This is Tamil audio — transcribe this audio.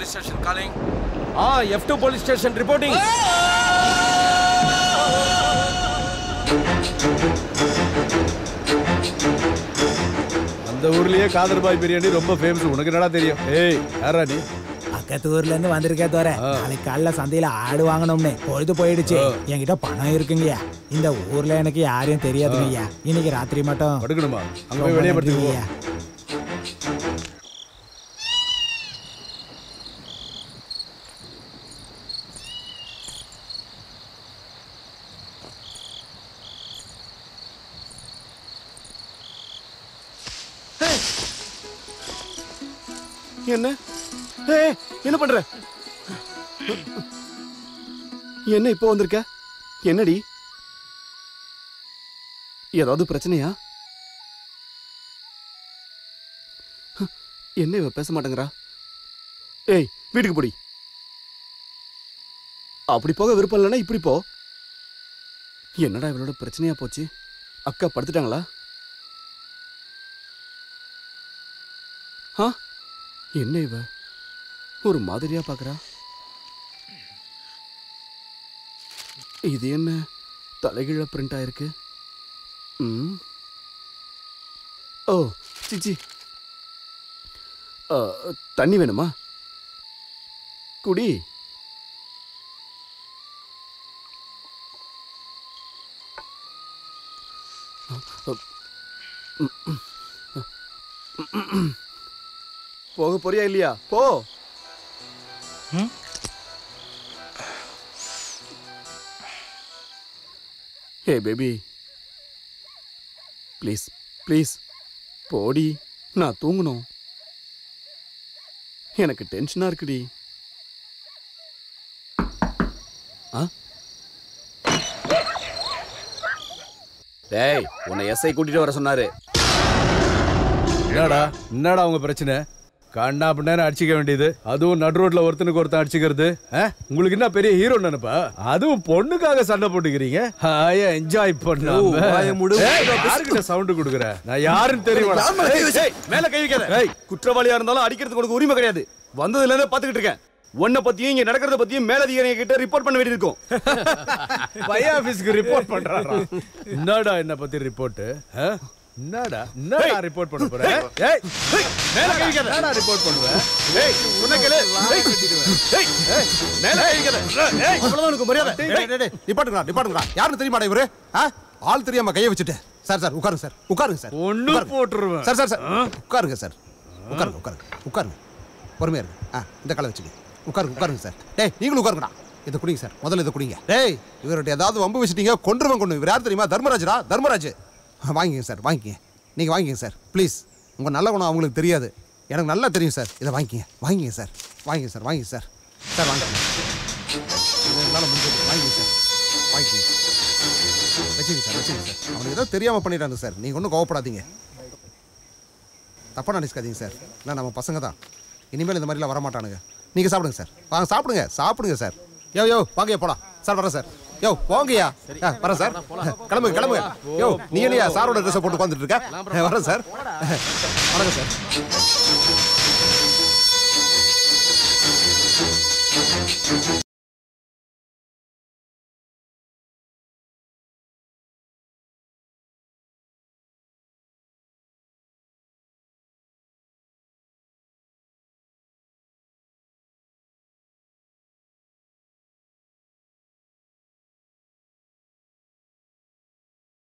போலீஸ் ஸ்டேஷன் காலிங் ஆ F two police station reporting அந்த ஊர்லயே காதர் பாய் பிரியாணி ரொம்ப ஃபேமஸ் உனக்கு என்னடா தெரியும் ஏய் யாரா நீ பக்கத்து ஊர்ல இருந்து வந்திருக்கேன் தோற நாளைக்கு காலைல சந்தையில ஆடு வாங்கணும்னு பொழுது போயிடுச்சு என்கிட்ட பணம் இருக்குங்கய்யா இந்த ஊர்ல எனக்கு யாரையும் தெரியாதுங்கய்யா இன்னைக்கு ராத்திரி மட்டும் படுக்கணுமா அங்க ரொம்ப போய் வெளியே படுத்துக்கோ நன்றிங்கய்யா. என்ன ஏய், என்ன பண்ற என்ன இப்போ வந்திருக்க என்னடி ஏதாவது பிரச்சனையா என்ன இவ பேச மாட்டேங்கிறா ஏய் வீட்டுக்கு போடி அப்படி போக விருப்பம் இல்லைன்னா இப்படி போ என்னடா இவளோட பிரச்சனையா போச்சு அக்கா படுத்துட்டாங்களா ஆ என்ன இவ ஒரு மாதிரியா பாக்குறா இது என்ன தலைகீழ பிரிண்ட் ஆயிருக்கு ம் ஓ சிச்சி தண்ணி வேணுமா குடி போக போறியா இல்லையா போ ஹே பேபி ப்ளீஸ் ப்ளீஸ் போடி நான் தூங்கணும் எனக்கு டென்ஷனா இருக்குடி ஆ டேய் உன்னை எஸ்ஐ கூட்டிட்டு வர சொன்னாரு என்னடா என்னடா உங்க பிரச்சனை கண்ணா பின்னான்னு அடிச்சுக்க வேண்டியது அதுவும் நடு ரோட்ல ஒருத்தனுக்கு ஒருத்தன் அடிச்சுக்கிறது ஆ? உங்களுக்கு என்ன பெரிய ஹீரோ நினைப்பா அதுவும் பொண்ணுக்காக சண்டை போட்டுக்கிறீங்க ஹாயா என்ஜாய் பண்ணாம வாயை மூடு. ஏய், யாருக்கிட்ட சவுண்ட் கொடுக்குற நான் யாருன்னு தெரியுமா மேல கை வைக்காத குற்றவாளியா இருந்தாலும் அடிக்கிறதுக்கு உனக்கு உரிமை கிடையாது வந்ததுல இருந்தே பாத்துக்கிட்டு இருக்கேன் உன்னை பத்தியும் இங்க நடக்கிறத பத்தியும் மேலதிகாரிங்க கிட்ட ரிப்போர்ட் பண்ண வேண்டியது இருக்கும் பை ஆபீஸ்க்கு ரிப்போர்ட் பண்றாரா என்னடா என்ன பத்தி ரிப்போர்ட் என்னடா என்னடா ரிப்போர்ட் பண்ண போற ஏய் மேல கை வைக்காத என்னடா ரிப்போர்ட் பண்ணுவ ஏய் சொன்ன கேளு ஏய், ஏய், ஏய், மேல கை வைக்காத ஏய் இவ்வளவுதான் உனக்கு மரியாதை டேய், டேய், டேய், நிப்பாட்டுங்கடா நிப்பாட்டுங்கடா யாருன்னு தெரியுமாடா இவரு ஆ? ஆள் தெரியாம கையை வச்சுட்டு சார் சார் உட்காருங்க சார் உட்காருங்க சார் ஒண்ணு உட்காருங்க. போட்டுருவேன் சார் சார் சார் உட்காருங்க சார் உட்காருங்க உட்காருங்க உட்காருங்க பொறுமையா இருங்க ஆ இந்த காலை வச்சுக்க உட்காருங்க உட்காருங்க சார் டேய் நீங்களும் உட்காருங்கடா இதை குடிங்க சார் முதல்ல இதை குடிங்க டேய் இவர்கிட்ட ஏதாவது வம்பு வச்சுட்டீங்க கொன்றுவன் கொண்டு இவர் யார் தெரியுமா தர்மராஜரா தர்மராஜ் வாங்கிங்க சார் வாங்கிங்க நீங்கள் வாங்கிங்க சார் ப்ளீஸ் உங்கள் நல்ல குணம் அவங்களுக்கு தெரியாது எனக்கு நல்லா தெரியும் சார் இதை வாங்கிங்க வாங்கிங்க சார் வாங்கிங்க சார் வாங்கிங்க சார் சார் வாங்கிங்க இது என்னால் முடிஞ்சது வாங்கிங்க சார் வாங்கிங்க வச்சுங்க சார் வச்சுங்க சார் அவனுக்கு ஏதோ தெரியாமல் பண்ணிட்டாங்க சார் நீங்கள் ஒன்றும் கோவப்படாதீங்க தப்பாக நினைச்சுக்காதீங்க சார் இல்லை நம்ம பசங்க தான் இனிமேல் இந்த மாதிரிலாம் வரமாட்டானுங்க நீங்கள் சாப்பிடுங்க சார் வாங்க சாப்பிடுங்க சாப்பிடுங்க சார் யோ யோ வாங்கய்யா போலாம் சார் வரேன் சார் யோ போங்கய்யா ஆ, வரேன் சார் கிளம்புங்க கிளம்புங்க யோ நீ என்னையா சாரோட ட்ரெஸ்ஸை போட்டு உட்காந்துட்டு இருக்க வரேன் சார் வணக்கம் சார்